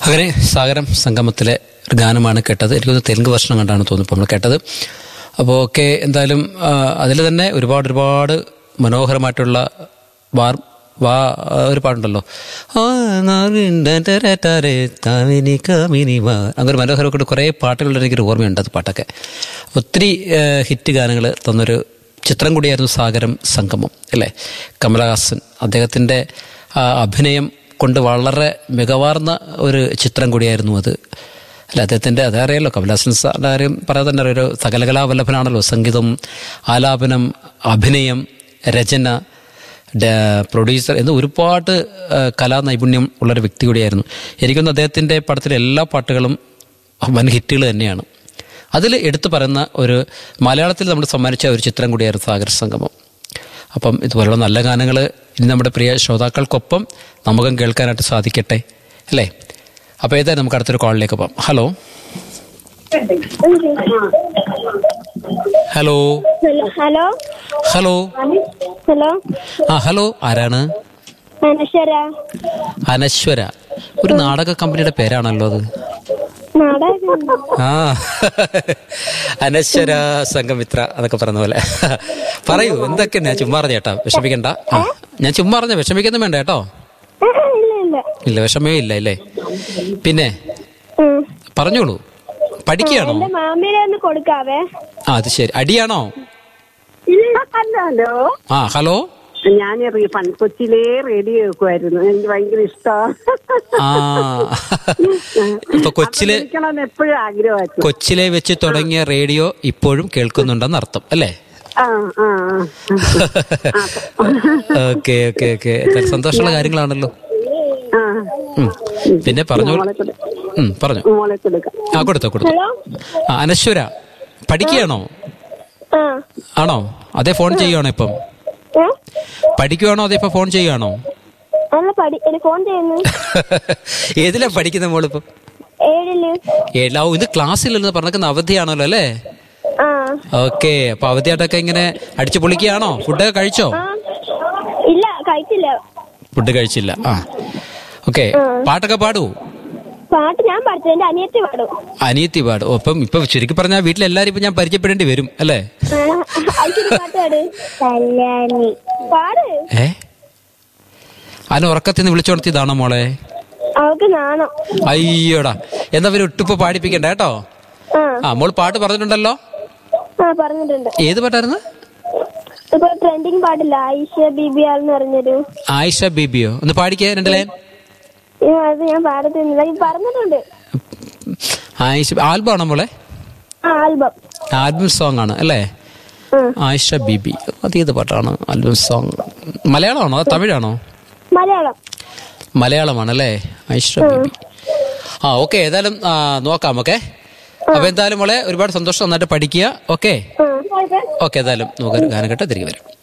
അങ്ങനെ സാഗരം സംഗമത്തിലെ ഒരു ഗാനമാണ് കേട്ടത് എനിക്കൊന്ന് തെലുങ്ക് വർഷം കണ്ടാണ് തോന്നുന്നു ഇപ്പോൾ നമ്മൾ കേട്ടത് അപ്പോൾ ഒക്കെ എന്തായാലും അതിൽ തന്നെ ഒരുപാട് ഒരുപാട് മനോഹരമായിട്ടുള്ള വാർ വാ ഒരു പാട്ടുണ്ടല്ലോ ആ, നാവിണ്ടരരരരെ താമിനി കാമിനി വാ. അങ്ങനെ മനോഹരമായിട്ട് കുറേ പാട്ടുകളുടെ എനിക്കൊരു ഓർമ്മയുണ്ട് അത് പാട്ടൊക്കെ ഒത്തിരി ഏഹ്, ഹിറ്റ് ഗാനങ്ങൾ തന്നൊരു ചിത്രം കൂടിയായിരുന്നു സാഗരം സംഗമം അല്ലേ കമലഹാസൻ അദ്ദേഹത്തിൻ്റെ ആ അഭിനയം കൊണ്ട് വളരെ മികവാർന്ന ഒരു ചിത്രം കൂടിയായിരുന്നു അത് അല്ല അദ്ദേഹത്തിൻ്റെ അതറിയാലോ കമലഹാസൻ സാറിൻ്റെ കാര്യം പറയാതെ തന്നെ അറിയാം. ഒരു സകലകലാവല്ലഭനാണല്ലോ സംഗീതം ആലാപനം അഭിനയം രചന ഡ- പ്രൊഡ്യൂസർ എന്ന് ഒരുപാട് ആ, കലാനൈപുണ്യം ഉള്ളൊരു വ്യക്തി കൂടിയായിരുന്നു എനിക്കൊന്ന് അദ്ദേഹത്തിൻ്റെ പടത്തിലെ എല്ലാ പാട്ടുകളും വൻ ഹിറ്റുകൾ തന്നെയാണ് അതിൽ എടുത്തു പറയുന്ന ഒരു മലയാളത്തിൽ നമ്മൾ സമ്മാനിച്ച ഒരു ചിത്രം കൂടിയായിരുന്നു സാഗർ സംഗമം അപ്പം ഇതുപോലുള്ള നല്ല ഗാനങ്ങൾ ഇനി നമ്മുടെ പ്രിയ ശ്രോതാക്കൾക്കൊപ്പം നമുക്കും കേൾക്കാനായിട്ട് സാധിക്കട്ടെ അല്ലേ അപ്പോൾ ഏതായാലും നമുക്ക് അടുത്തൊരു കോളിലേക്ക് പോകാം hello hello hello hello hello ആ ഹലോ ആരാണ് അനശ്വര അനശ്വര ഒരു നാടക കമ്പനിയുടെ പേരാണല്ലോ അത് നാടകം ആ അനശ്വര സംഘമിത്ര എന്നൊക്കെ പറഞ്ഞ പോലെ പറയൂ എന്തൊക്കെ ഞാൻ ചുമ്മാ പറഞ്ഞ ചേട്ടാ വിഷമിക്കണ്ട ആ ഞാൻ ചുമ്മാ പറഞ്ഞ വിഷമിക്കൊന്നും വേണ്ട കേട്ടോ ഇല്ല ഇല്ല ഇല്ല വിഷമേ ഇല്ല അല്ലേ പിന്നെ ഉം. പറഞ്ഞോളൂ പഠിക്കുകയാണോ എന്റെ മാമിനെ ഒന്ന് കൊടുക്കാവേ ആ അത് ശരി അടിയാണോ ഹലോ ആ ഹലോ ഞാൻ കൊച്ചിയിലേ റേഡിയോ കേൾക്കുമായിരുന്നു എനിക്ക് ഭയങ്കര ഇഷ്ടമാണ് ആ ഇപ്പൊ കൊച്ചിലെ വിളിക്കണമെന്ന് എപ്പോഴും ആഗ്രഹമായിരുന്നു കൊച്ചിലെ വെച്ച് തുടങ്ങിയ റേഡിയോ ഇപ്പോഴും കേൾക്കുന്നുണ്ടെന്ന് അർത്ഥം അല്ലേ ആ ആ ആ. ഓക്കെ ഓക്കെ ഓക്കെ സന്തോഷമുള്ള കാര്യങ്ങളാണല്ലോ ആ ഉം. പിന്നെ പറഞ്ഞോളൂ മോളെ കൊടു- ഉം, പറഞ്ഞോ മോളെ കൊടുക്കാം ആ കൊടുത്തോ കൊടുത്തോ ഹലോ ആ അനശ്വര പഠിക്കുകയാണോ ആ ആണോ അതേ ഫോൺ ചെയ്യുവാണോ ഇപ്പം ഏ? പഠിക്കുവാണോ അതേ ഇപ്പൊ ഫോൺ ചെയ്യുവാണോ അല്ല പഠി എനിക്ക് ഫോൺ ചെയ്യുന്നു ഏതിലാ പഠിക്കുന്ന മോളിപ്പം ഏഴില് ഏഴാ ഇത് ക്ലാസ്സിലെന്ന് പറഞ്ഞേക്കുന്ന അവധിയാണല്ലോ അല്ലേ ആ ഓക്കെ അപ്പൊ അവധിയായിട്ടൊക്കെ ഇങ്ങനെ അടിച്ചു പൊളിക്കുകയാണോ ഫുഡൊക്കെ കഴിച്ചോ ആ ഇല്ല കഴിച്ചില്ല ഫുഡ് കഴിച്ചില്ല ആ ഓക്കെ പാട്ടൊക്കെ പാടൂ പാട്ട് ഞാൻ പഠിച്ചത് എന്റെ അനിയത്തി പാടും അനിയത്തി പാടും അപ്പം ഇപ്പൊ ചുരുക്കി പറഞ്ഞാൽ വീട്ടിലെല്ലാരും ഇപ്പൊ ഞാൻ പരിചയപ്പെടേണ്ടി വരും അല്ലേ അയച്ചൊരു പാട്ട് പാട് കല്യാണി പാട് ഏ അതിന് ഉറക്കത്തിൽ നിന്ന് വിളിച്ചോണത്തിയതാണോ മോളെ അവൾക്ക് നാണം അയ്യോടാ എന്നാ പിന്നെ ഒട്ടിപ്പോ പാടിപ്പിക്കണ്ട കേട്ടോ ആ ആ മോൾ പാട്ട് പറഞ്ഞിട്ടുണ്ടല്ലോ ആ പറഞ്ഞിട്ടുണ്ട് ഏത് പാട്ടായിരുന്നു ഇപ്പൊ ട്രെൻഡിങ് പാട്ടില്ല ആയിഷ ബിബി ആൾന്ന് പറഞ്ഞൊരു ആയിഷ ബീബിയോ ഒന്ന് പാടിക്കേ രണ്ട് ലൈൻ ഈ അത് ഞാൻ പാടത്തുന്നില്ല ഈ പറഞ്ഞിട്ടുണ്ട് ആയിഷ ആൽബം ആണോ മോളെ ആ ആൽബം ആൽബം സോങ് ആണ് അല്ലേ ഉം. ആയിഷ ബീബി അത് ഏത് പാട്ടാണ് ആൽബം സോങ് മലയാളമാണോ അതോ തമിഴാണോ മലയാളം മലയാളമാണ് അല്ലേ ആയിഷ ബീബി ആ ഓക്കെ ഏതായാലും ആ, നോക്കാം ഓക്കെ അപ്പൊ എന്തായാലും മോളെ ഒരുപാട് സന്തോഷം നന്നായിട്ട് പഠിക്കുക ഓക്കെ ഉം. ഓക്കെ ഏതായാലും നമുക്ക് ഗാനം കേട്ടോ തിരികെ വരാം